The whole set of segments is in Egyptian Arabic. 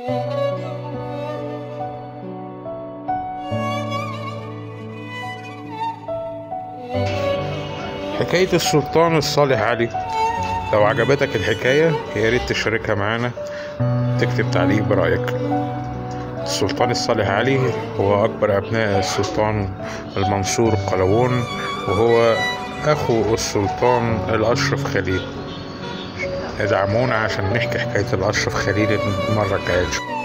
حكاية السلطان الصالح علي لو عجبتك الحكاية يا ريت تشاركها معانا تكتب تعليق برأيك السلطان الصالح علي هو أكبر أبناء السلطان المنصور قلاوون وهو أخو السلطان الأشرف خليل ادعمونا عشان نحكي حكاية الأشرف خليل المرة الجاية إن شاء الله.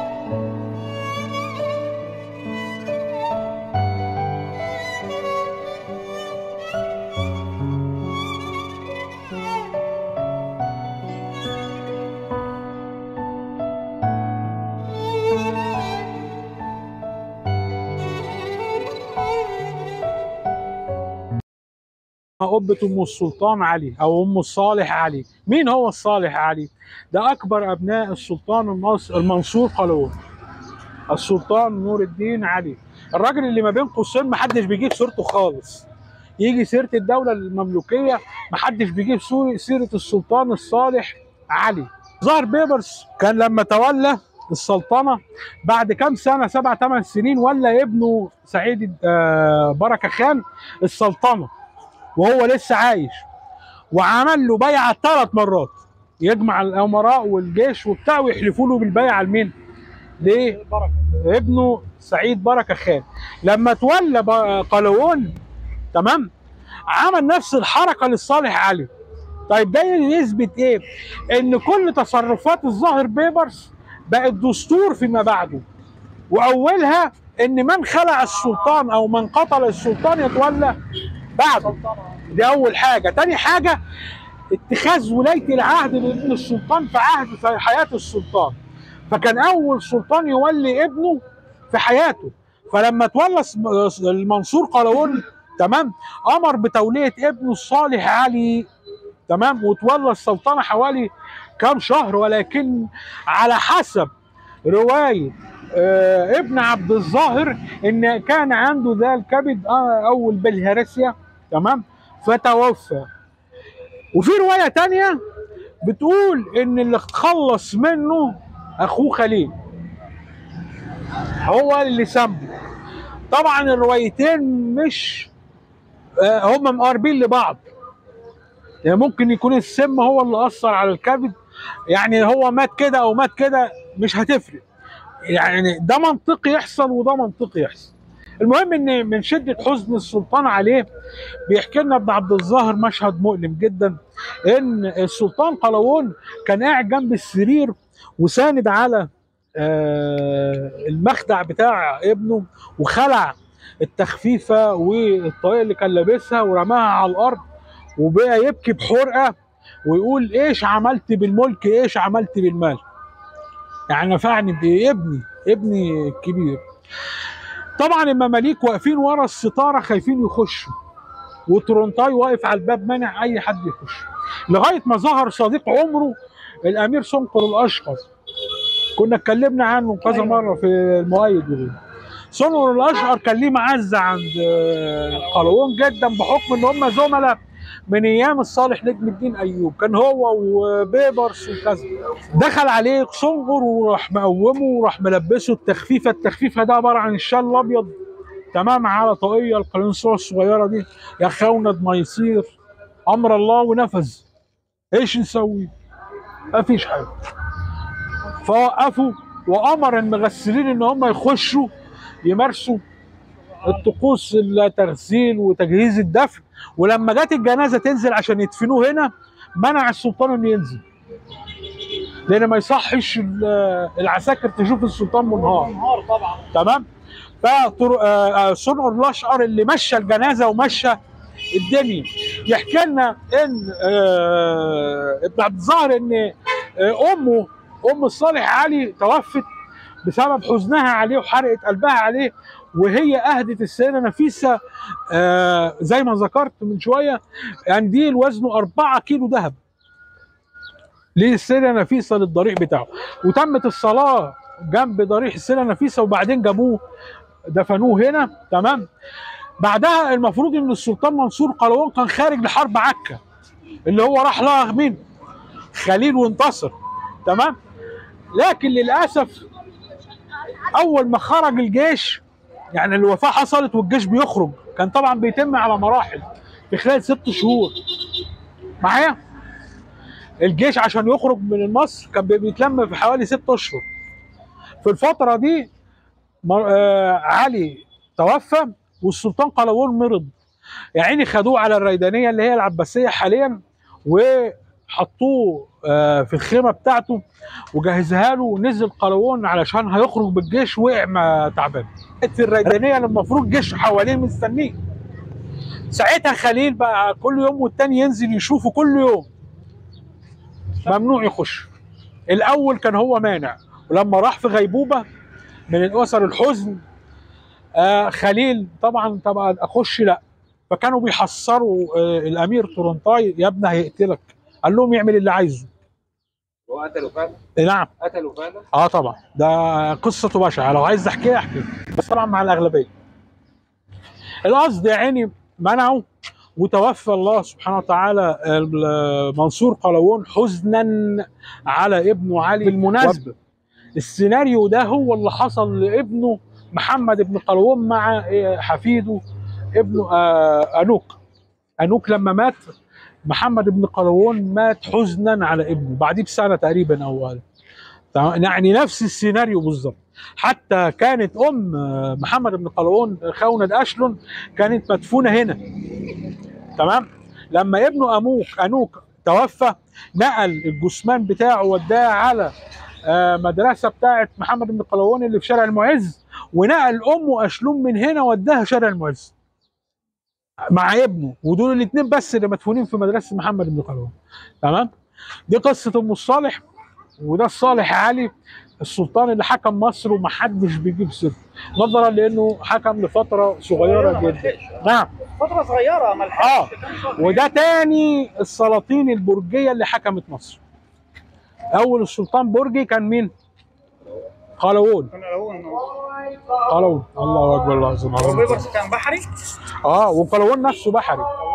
قبة أم السلطان علي أو أم الصالح علي مين هو الصالح علي؟ ده أكبر أبناء السلطان الناص- المنصور قلاوون السلطان نور الدين علي الراجل اللي ما بين قوسين محدش بيجيب سيرته خالص يجي سيرة الدولة المملوكية محدش بيجيب سو- سيرة السلطان الصالح علي ظهر بيبرس كان لما تولى السلطنة بعد كام سنة سبع ثمان سنين ولا ابنه سعيد آه، بركة خان السلطنة وهو لسه عايش وعمل له بيعه ثلاث مرات يجمع الامراء والجيش وبتاع ويحلفوا له بالبيعه لمين؟ ليه؟ ابنه سعيد بركه خان لما تولى ب- قلاوون تمام عمل نفس الحركه للصالح علي طيب ده يثبت ايه؟ ان كل تصرفات الظاهر بيبرس بقت دستور فيما بعده واولها ان من خلع السلطان او من قتل السلطان يتولى بعده دي اول حاجه تاني حاجه اتخاذ ولايه العهد لابن السلطان في عهد في حياه السلطان فكان اول سلطان يولي ابنه في حياته فلما تولى س- المنصور قلاوون تمام امر بتوليه ابنه الصالح علي تمام وتولى السلطنه حوالي كام شهر ولكن على حسب روايه آه ابن عبد الظاهر ان كان عنده ذا الكبد آه اول بالهرسيا تمام فتوفى وفي روايه تانية بتقول ان اللي اتخلص منه اخوه خليل هو اللي سمه طبعا الروايتين مش آه، هم مقاربين لبعض يعني ممكن يكون السم هو اللي اثر على الكبد يعني هو مات كده او مات كده مش هتفرق يعني ده منطقي يحصل وده منطقي يحصل المهم ان من شده حزن السلطان عليه بيحكي لنا ابن عبد الظاهر مشهد مؤلم جدا ان السلطان قلاوون كان قاعد جنب السرير وساند على آه، المخدع بتاع ابنه وخلع التخفيفه والطاقيه اللي كان لابسها ورماها على الارض وبقى يبكي بحرقه ويقول ايش عملت بالملك ايش عملت بالمال يعني نفعني بايه ابني ابني الكبير طبعا المماليك واقفين ورا الستاره خايفين يخشوا وترونتاي واقف على الباب مانع اي حد يخش لغايه ما ظهر صديق عمره الامير سنقر الاشقر كنا اتكلمنا عنه كذا مره في المؤيد وغيره سنقر الاشقر كان ليه معزه عند آه، قلاوون جدا بحكم ان هم زملاء من ايام الصالح نجم الدين ايوب كان هو وبيبرس وكذا دخل عليه سنقر وراح مقومه وراح ملبسه التخفيفه التخفيفه ده عباره عن الشال الابيض تمام على طاقيه القلنسوه الصغيره دي يا خوند ما يصير امر الله ونفذ ايش نسوي؟ مفيش حاجه فوقفوا وامر المغسلين ان هم يخشوا يمارسوا الطقوس التغسيل وتجهيز الدفن ولما جت الجنازه تنزل عشان يدفنوه هنا منع السلطان انه ينزل لان ما يصحش ال- العساكر تشوف السلطان منهار نهار طبعا تمام فصنع الاشقر اللي مشى الجنازه ومشى الدنيا يحكي لنا ان آه، ابن عبد الظاهر ان آه، امه ام الصالح علي توفت بسبب حزنها عليه وحرقت قلبها عليه وهي اهدت السيده نفيسه آه، زي ما ذكرت من شويه قنديل وزنه 4 كيلو ذهب للسيده نفيسه للضريح بتاعه وتمت الصلاه جنب ضريح السيده نفيسه وبعدين جابوه دفنوه هنا تمام بعدها المفروض ان السلطان منصور قلاوون كان خارج لحرب عكا اللي هو راح لها مين خليل وانتصر تمام لكن للاسف اول ما خرج الجيش يعني الوفاه حصلت والجيش بيخرج كان طبعا بيتم على مراحل في خلال ست شهور معايا الجيش عشان يخرج من مصر كان بي- بيتلم في حوالي ست اشهر في الفتره دي مر- آه علي توفى والسلطان قلاوون مرض يا عيني خدوه على الريدانيه اللي هي العباسيه حاليا وحطوه آه في الخيمه بتاعته وجهزها له ونزل قلاوون علشان هيخرج بالجيش وقع ما تعبان في الريدانيه اللي المفروض جيش حواليه مستنيه ساعتها خليل بقى كل يوم والتاني ينزل يشوفه كل يوم ممنوع يخش الاول كان هو مانع ولما راح في غيبوبه من الاسر الحزن آه خليل طبعا طبعا اخش لا فكانوا بيحصروا آه الامير تورنطاي يا ابني هيقتلك قال لهم يعمل اللي عايزه هو قتلوا فعلا نعم قتلوا فعلا اه طبعا ده قصته بشعه لو عايز احكيها احكي بس طبعا مع الاغلبيه القصد يا عيني منعه وتوفى الله سبحانه وتعالى ال- منصور قلاوون حزنا على ابنه علي بالمناسبه السيناريو ده هو اللي حصل لابنه محمد بن قلاوون مع آه، حفيده ابنه آه، انوك انوك لما مات محمد بن قلاوون مات حزنا على ابنه بعديه بسنه تقريبا او أقل. تمام؟ يعني نفس السيناريو بالظبط حتى كانت ام آه، محمد بن قلاوون خونة اشلون كانت مدفونه هنا تمام لما ابنه اموك انوك توفى نقل الجثمان بتاعه وداه على آه، مدرسه بتاعه محمد بن قلاوون اللي في شارع المعز ونقل امه اشلوم من هنا وداها شارع المعز مع ابنه ودول الاثنين بس اللي مدفونين في مدرسه محمد بن قلاوون تمام دي قصه ام الصالح وده الصالح علي السلطان اللي حكم مصر ومحدش بيجيب سيرته نظرا لانه حكم لفتره صغيره جدا نعم فترة صغيرة ما اه لحقش كام شهر. وده تاني السلاطين البرجيه اللي حكمت مصر اول السلطان برجي كان مين قلاوون كان الأول قلاوون الله اكبر الله عظيم هو بيبرس كان بحري اه وقلاوون نفسه بحري